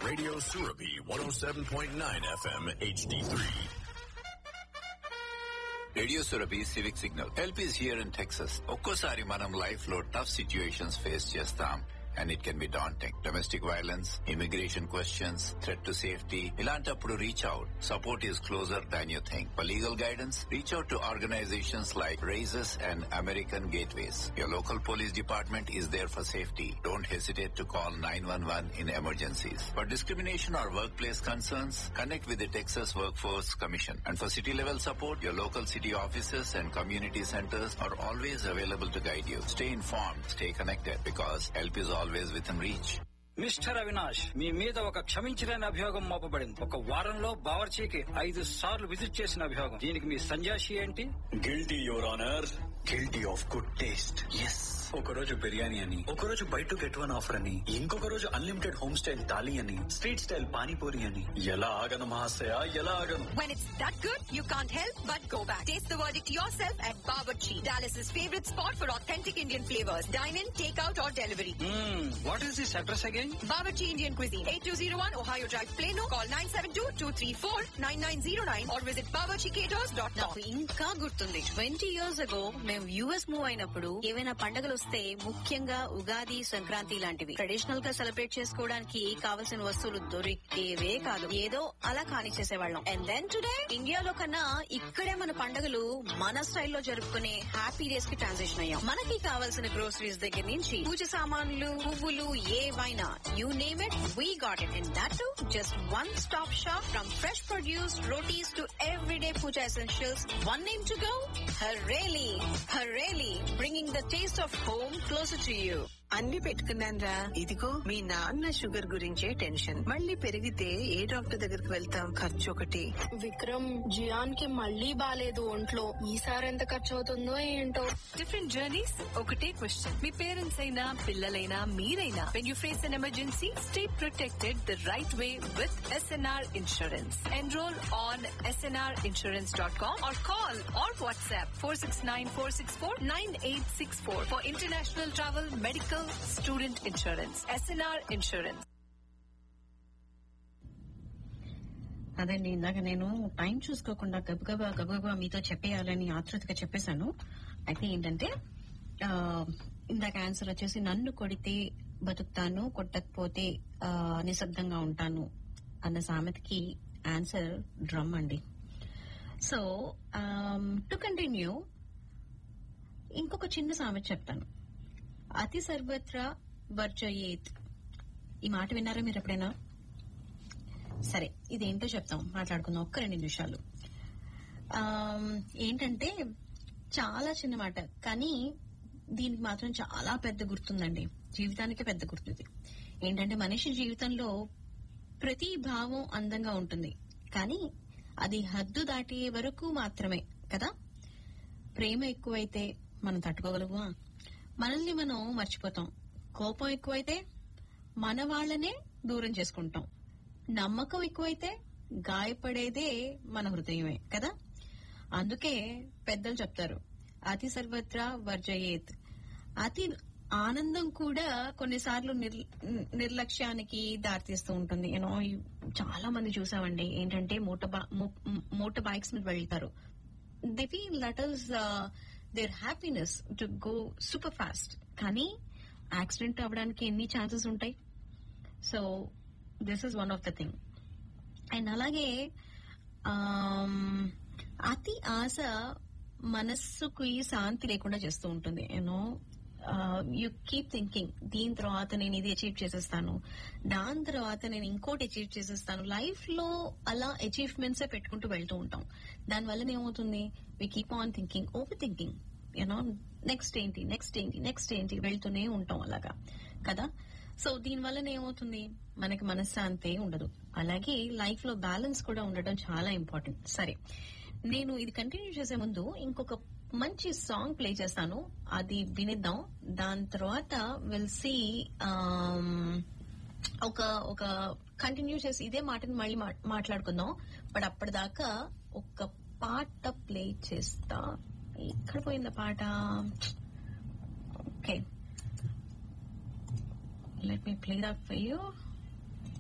Radio Surabi 107.9 FM HD3. Radio Surabhi civic signal help is here in Texas ఒక్కోసారి మనం life లో tough situations face చేస్తాం and it can be daunting domestic violence immigration questions threat to safety ఇలాంటప్పుడు reach out support is closer than you think for legal guidance reach out to organizations like Raices and American Gateways your local police department is there for safety don't hesitate to call 911 in emergencies. For discrimination or workplace concerns, connect with the Texas Workforce Commission. And for city level support, your local city offices and community centers are always available to guide you. Stay informed, stay connected because help is always within reach. Mister Avinash మీ మీద ఒక క్షమించలేని అభియోగం మోపబడింది ఒక వారంలో బావర్చీకి ఐదు సార్లు visit చేసిన అభియోగం దీనికి మీ సంజాషి ఏంటి guilty your honour guilty of good taste yes ఒక రోజు బిర్యానీ అని ఒక రోజు buy two get one offer అని ఇంకొక రోజు అన్లిమిటెడ్ హోమ్ స్టైల్ థాలీ అని స్ట్రీట్ స్టైల్ పానీపూరి అని ఎలా ఆగను మహాశయ ఎలా ఆగను When it's that good, you can't help but go back. Taste the verdict yourself at Bawarchi, Dallas's favorite spot for authentic Indian flavors. Dine in, take out or delivery. What is this address again Bawarchi Indian Cuisine, 8201 Ohio Drive, Plano. Call 972-234-9909 or visit bawarchicaters.com. నాకు ఇంకా గుర్తుంది twenty years ago మేము US move అయినప్పుడు ఏవైనా పండుగలు వస్తే ముఖ్యంగా ఉగాది సంక్రాంతి లాంటివి ట్రెడిషనల్ గా సెలబ్రేట్ చేసుకోవడానికి కావలసిన వస్తువులు దొరికేవే కాదు ఏదో అలా కాని చేసేవాళ్ళం అండ్ దెన్ టుడే ఇండియాలో కన్నా ఇక్కడే మన పండుగలు మన స్టైల్లో జరుపుకునే హ్యాపీ డేస్ కి ట్రాన్సిషన్ అయ్యాం మనకి కావాల్సిన గ్రోసరీస్ దగ్గర నుంచి పూజ సామాన్లు పువ్వులు ఏవైనా you name it we got it and that too just one stop shop from fresh produce rotis to everyday puja essentials. One name to go? Hareli. Hareli, bringing the taste of home closer to you. అన్ని పెట్టుకున్నాన్రా ఇదిగో మీ నాన్న sugar గురించే tension మళ్ళీ పెరిగితే ఏ doctor దగ్గరికి వెళ్తాం ఖర్చు ఒకటి విక్రమ్ జియాన్ కి మళ్ళీ బాలేదు ఒంట్లో ఈసారి ఎంత ఖర్చు అవుతుందో ఏంటో Different journeys, ఒకటే question. మీ పేరెంట్స్ అయినా పిల్లలైనా మీరైనా when you face an emergency, stay protected the right way with SNR Insurance. Enroll on snrinsurance.com or call or WhatsApp 469-464-9864 for international travel, medical, student insurance. SNR Insurance. అదండి ఇందాక నేను time చూసుకోకుండా గబగబా గబగబా మీతో చెప్పేయాలని ఆతృతగా చెప్పేశాను అయితే ఏంటంటే ఆ, ఇందాక ఆన్సర్ వచ్చేసి నన్ను కొడితే బతుకుతాను కొట్టకపోతే ఆ, నిశ్శబ్దంగా ఉంటాను అన్న సామెతకి ఆన్సర్ డ్రమ్ అండి సో టు కంటిన్యూ ఇంకొక చిన్న సామెత చెప్తాను అతి సర్వత్రా వర్జయేత్ ఈ మాట విన్నారా మీరు ఎప్పుడైనా సరే ఇదేంటో చెప్తాం మాట్లాడుకుందాం ఒక్క రెండు నిమిషాలు ఆమ్, ఏంటంటే చాలా చిన్న మాట కానీ దీనికి మాత్రం చాలా పెద్ద గుర్తుందండి జీవితానికి పెద్ద గుర్తుంది ఏంటంటే మనిషి జీవితంలో ప్రతి భావం అందంగా ఉంటుంది కానీ అది హద్దు దాటే వరకు మాత్రమే కదా ప్రేమ ఎక్కువైతే మనం తట్టుకోగలమా మనల్ని మనం మర్చిపోతాం కోపం ఎక్కువైతే మన వాళ్ళనే దూరం చేసుకుంటాం నమ్మకం ఎక్కువైతే గాయపడేదే మన హృదయమే కదా అందుకే పెద్దలు చెప్తారు అతి సర్వత్రా వర్జయేత్ అతి ఆనందం కూడా కొన్నిసార్లు నిర్- నిర్లక్ష్యానికి దారితీస్తూ ఉంటుంది యూనో చాలా మంది చూసామండి ఏంటంటే మోటార్ మోటార్ బైక్స్ మీద వెళ్తారు they feel that is their happiness to go super fast కానీ యాక్సిడెంట్ అవ్వడానికి ఎన్ని ఛాన్సెస్ ఉంటాయి so this is one of the thing and అలాగే ఆమ్, అతి ఆశ మనస్సుకి శాంతి లేకుండా చేస్తూ ఉంటుంది యూనో యు కీప్ థింకింగ్ దీని తర్వాత నేను ఇది అచీవ్ చేసేస్తాను దాని తర్వాత నేను ఇంకోటి అచీవ్ చేసేస్తాను లైఫ్ లో అలా అచీవ్మెంట్స్ పెట్టుకుంటూ వెళ్తూ ఉంటాం దాని వల్ల ఏమవుతుంది we keep on thinking over thinking you know next ఏంటి నెక్స్ట్ ఏంటి నెక్స్ట్ ఏంటి వెళ్తూనే ఉంటాం అలాగా కదా సో దీని వల్ల ఏమవుతుంది మనకి మనశ్శాంతి ఉండదు అలాగే లైఫ్ లో బ్యాలెన్స్ కూడా ఉండటం చాలా ఇంపార్టెంట్ సరే నేను ఇది కంటిన్యూ చేసే ముందు ఇంకొక మంచి సాంగ్ ప్లే చేస్తాను అది వినిద్దాం దాని తర్వాత విల్ సి ఒక ఒక కంటిన్యూ చేసి ఇదే మాటని మళ్ళీ మా- మాట్లాడుకుందాం బట్ అప్పటిదాకా ఒక పాట ప్లే చేస్తా ఎక్కడ పోయింది పాట okay let me play that for you